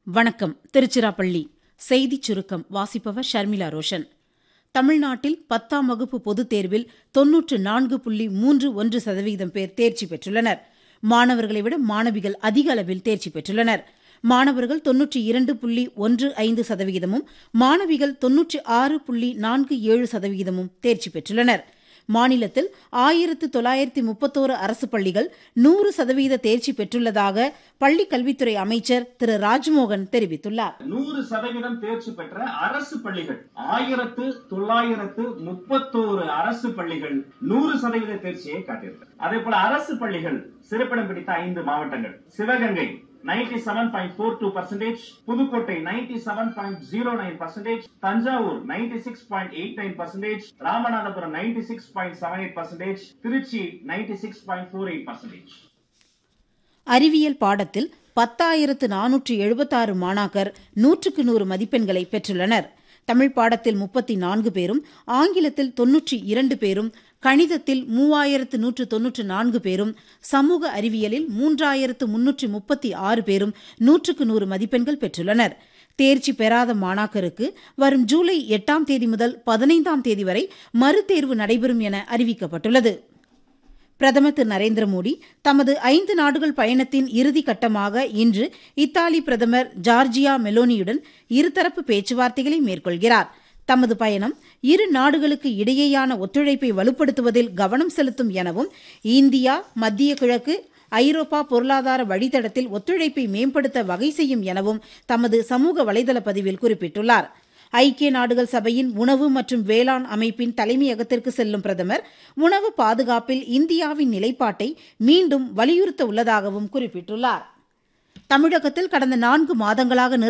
வணக்கம் திருச்சிராப்பள்ளி செய்திச் சுருக்கம் வாசிப்பவர் ஷர்மிளா ரோஷன் தமிழ்நாட்டில் பத்தாம் வகுப்பு பொதுத் தேர்வில் தொன்னூற்று நான்கு புள்ளி மூன்று ஒன்று சதவீதம் பேர் தேர்ச்சி பெற்றுள்ளனர் மாணவர்களை விட மாணவிகள் அதிக அளவில் தேர்ச்சி பெற்றுள்ளனர் மாணவர்கள் தொன்னூற்றி இரண்டு புள்ளி ஒன்று ஐந்து சதவீதமும் மாணவிகள் தொன்னூற்றி ஆறு புள்ளி நான்கு ஏழு சதவீதமும் தேர்ச்சி பெற்றுள்ளனர் மாநிலத்தில் ஆயிரத்து தொள்ளாயிரத்தி முப்பத்தோரு அரசு பள்ளிகள் நூறு சதவீத தேர்ச்சி பெற்றுள்ளதாக பள்ளிக் கல்வித்துறை அமைச்சர் திரு ராஜ்மோகன் தெரிவித்துள்ளார் நூறு சதவீதம் தேர்ச்சி பெற்ற அரசு பள்ளிகள் ஆயிரத்து தொள்ளாயிரத்து முப்பத்தோரு அரசு பள்ளிகள் நூறு சதவீத தேர்ச்சியை காட்டியிருக்கிறது அதே போல அரசு பள்ளிகள் சிறப்பிடம் பிடித்த ஐந்து மாவட்டங்கள் Sivaganga 97.42 percentage Pudukkottai 97.09 percentage Thanjavur 96.89 percentage Ramanathapuram 96.78 percentage Trichy 96.48 percentage அறிவியல் பாடத்தில் பத்தாயிரத்து நானூற்று எழுபத்தாறு மாணாக்கர் நூற்றுக்கு நூறு மதிப்பெண்களை பெற்றுள்ளனர் தமிழ் பாடத்தில் முப்பத்தி நான்கு பேரும் ஆங்கிலத்தில் தொன்னூற்றி இரண்டு பேரும் கணிதத்தில் மூவாயிரத்து நூற்று தொன்னூற்று நான்கு பேரும் சமூக அறிவியலில் மூன்றாயிரத்து முன்னூற்றி முப்பத்தி ஆறு பேரும் நூற்றுக்கு நூறு மதிப்பெண்கள் பெற்றுள்ளனர் தேர்ச்சி பெறாத மாணாக்கருக்கு வரும் ஜூலை எட்டாம் தேதி முதல் பதினைந்தாம் தேதி வரை மறுதேர்வு நடைபெறும் என அறிவிக்கப்பட்டுள்ளது பிரதமர் திரு நரேந்திர மோடி தமது ஐந்து நாடுகள் பயணத்தின் இறுதி கட்டமாக இன்று இத்தாலி பிரதமர் ஜார்ஜியா மெலோனியுடன் இருதரப்பு பேச்சுவார்த்தைகளை மேற்கொள்கிறார் தமது பயணம் இரு நாடுகளுக்கு இடையேயான ஒத்துழைப்பை வலுப்படுத்துவதில் கவனம் செலுத்தும் எனவும் இந்தியா மத்திய கிழக்கு ஐரோப்பா பொருளாதார வழித்தடத்தில் ஒத்துழைப்பை மேம்படுத்த வகை செய்யும் எனவும் தமது சமூக வலைதள பதிவில் குறிப்பிட்டுள்ளார் ஐக்கிய நாடுகள் சபையின் உணவு மற்றும் வேளாண் அமைப்பின் தலைமையகத்திற்கு செல்லும் பிரதமர் உணவு பாதுகாப்பில் இந்தியாவின் நிலைப்பாட்டை மீண்டும் வலியுறுத்த உள்ளதாகவும் குறிப்பிட்டுள்ளார் தமிழகத்தில் கடந்த நான்கு மாதங்களாக